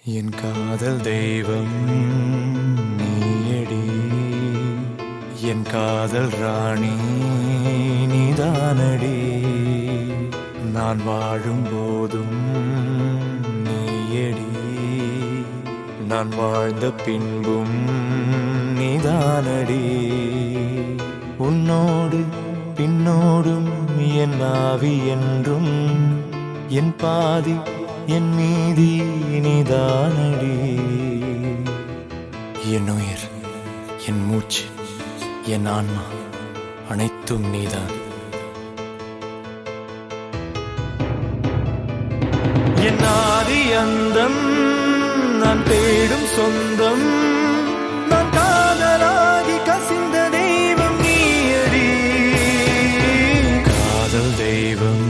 என் காதல் தெய்வம் நீயடி என் காதல் ராணி நீதானடி நான் வாழும் போதும் நீயடி நான் வாழ்ந்த பின்பும் நீதானடி உன்னோடு பின்னோடும் என் ஆவி என்றும் என் பாதி என் மீதி நீதானடி என் உயிர் என் மூச்சு என் ஆன்மா அனைத்தும் நீதான் என் ஆதி அந்தம் நான் தேடும் சொந்தம் நான் காதலாகி கசிந்த தெய்வம் நீயடி காதல் தெய்வம்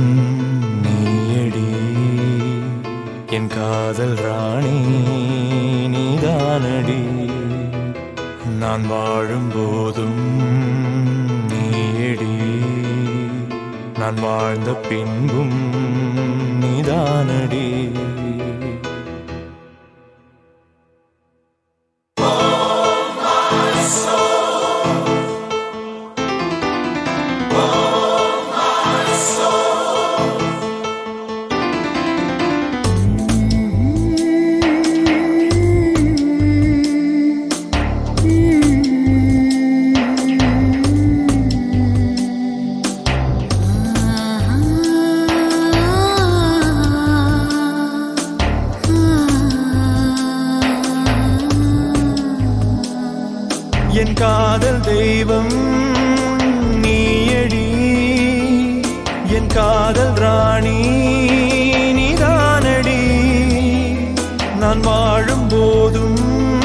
நீயடி என் காதல் ராணி நீதானடி நான் வாழும் போதும் நீயடி நான் வாழ்ந்த பின்பும் நீதானடி என் காதல் தெய்வம் நீயடி என் காதல் ராணி நீதானடி நான் வாழும் போதும்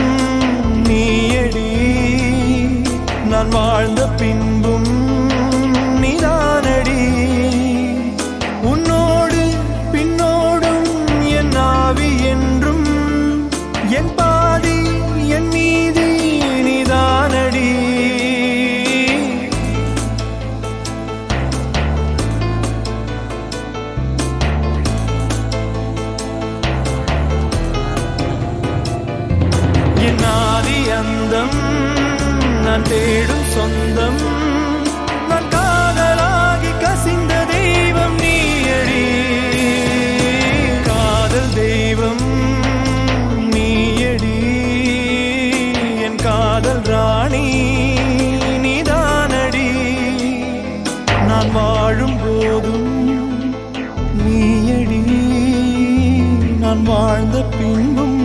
நீயடி நான் வாழ்ந்த பின்பும் நீதானடி உன்னோடு பின்னோடும் என் ஆவி என்றும் என் பாதி என் மீதி நீதானடி என் ஆதி அந்தம் நான் தேடும் சொந்தம் நான் காதலாகி கசிந்த தெய்வம் நீயடி காதல் தெய்வம் நீயடி என் காதல் ராணி நீதானடி நான் வாழும் போதும் நீயடி நான் வாழ்ந்த பின்பும்